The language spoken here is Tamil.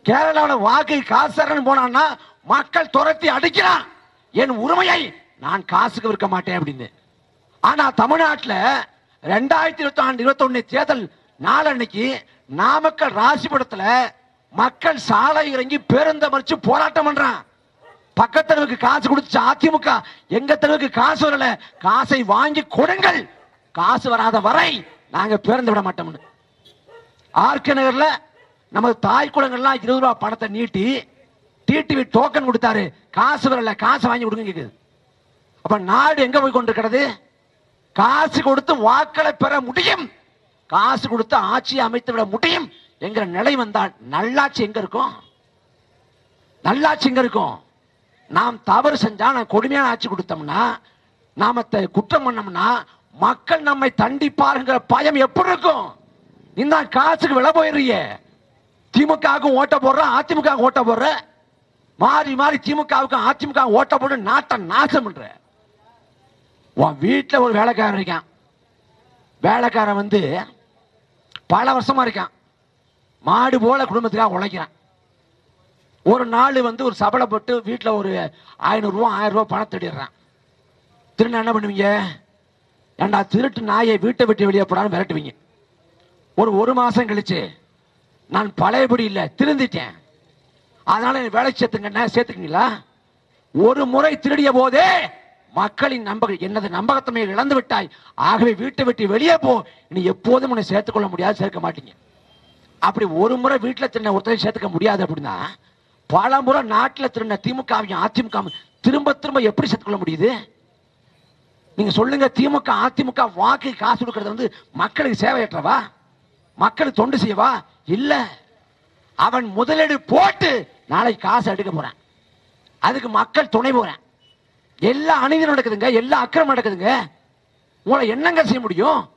கேரளாவில் வாக்கு காசரன் போனான்னா மக்கள் துரத்தி அடிக்கிறான் என் உரிமையை நான் காசுக்கு விற்க மாட்டேன் அப்படின்னு ஆனா தமிழ்நாட்டுல ரெண்டாயிரத்தி இருபத்தி ஆண்டு இருபத்தி தேர்தல் நாளன்னைக்கு நாமக்கல் ராசிபுரத்துல மக்கள் சாலை இறங்கி பேருந்த மறிச்சு போராட்டம் பண்றான் பக்கத்து தெருவுக்கு காசு கொடுத்து அதிமுக எங்க தெருவுக்கு காசு வரல காசை வாங்கி கொடுங்கள் காசு வராத வரை நாங்க பேருந்து விட மாட்டோம்னு ஆர்கே நகர்ல நமது தாய் குளங்கள்லாம் இருபது ரூபா பணத்தை நீட்டி டிடிவி டோக்கன் கொடுத்தாரு காசு வரல காசு வாங்கி கொடுங்க கேக்குது அப்ப நாடு எங்க போய் கொண்டிருக்கிறது காசு கொடுத்து வாக்களை பெற முடியும் காசு கொடுத்து ஆட்சியை அமைத்து விட முடியும் என்கிற நிலை வந்தால் நல்லாட்சி எங்க இருக்கும் நல்லாட்சி எங்க இருக்கும் நாம் தவறு செஞ்சா நான் கொடுமையான ஆட்சி கொடுத்தோம்னா நாம த- குற்றம் பண்ணோம்னா மக்கள் நம்மை தண்டிப்பாருங்கிற பயம் எப்படி இருக்கும் இந்த காசுக்கு விலை போயிடுறியே திமுகவுக்கும் ஓட்ட போடுற அதிமுக ஓட்ட போடுற மாறி மாறி திமுகவுக்கும் அதிமுக ஓட்ட போட்டு நாட்டை நாசம் பண்ற உன் வீட்டுல ஒரு வேலைக்காரன் இருக்கான் வேலைக்காரன் வந்து பல வருஷமா இருக்கான் மாடு போல குடும்பத்துக்காக உழைக்கிறான் ஒரு நாள் வந்து ஒரு சபலை போட்டு வீட்டில் ஒரு ஐநூறுரூவா ஆயிரம் ரூபா பணம் திருடிடுறான் திருநா என்ன பண்ணுவீங்க ஏண்டா திருட்டு நாயை வீட்டை விட்டு வெளியே போடான்னு விரட்டுவீங்க ஒரு ஒரு மாசம் கழிச்சு நான் பழையபடி இல்லை திருந்திட்டேன் அதனால என்னை வேலைக்கு சேர்த்துங்கன்னா சேர்த்துக்கீங்களா ஒரு முறை திருடிய போதே மக்களின் நம்பக என்னது நம்பகத்தன்மையை இழந்து விட்டாய் ஆகவே வீட்டை விட்டு வெளியே போ இனி எப்போதும் உன்னை சேர்த்துக்கொள்ள முடியாது சேர்க்க மாட்டீங்க அப்படி ஒரு முறை வீட்டில் திருடின ஒருத்தரையும் சேர்த்துக்க முடியாது அப்படின்னா பல முறை நாட்டில் திருடின திமுகவையும் அதிமுகவும் திரும்ப திரும்ப எப்படி சேர்த்துக்கொள்ள முடியுது நீங்க சொல்லுங்க திமுக அதிமுக வாக்கு காசு கொடுக்கறது வந்து மக்களுக்கு சேவையற்றவா மக்களுக்கு தொண்டு செய்யவா இல்ல அவன் முதலீடு போட்டு நாளைக்கு காசு எடுக்க போறான் அதுக்கு மக்கள் துணை போறேன் எல்லா அநீதியும் நடக்குதுங்க எல்லா அக்கிரமம் நடக்குதுங்க உங்களை என்னங்க செய்ய முடியும்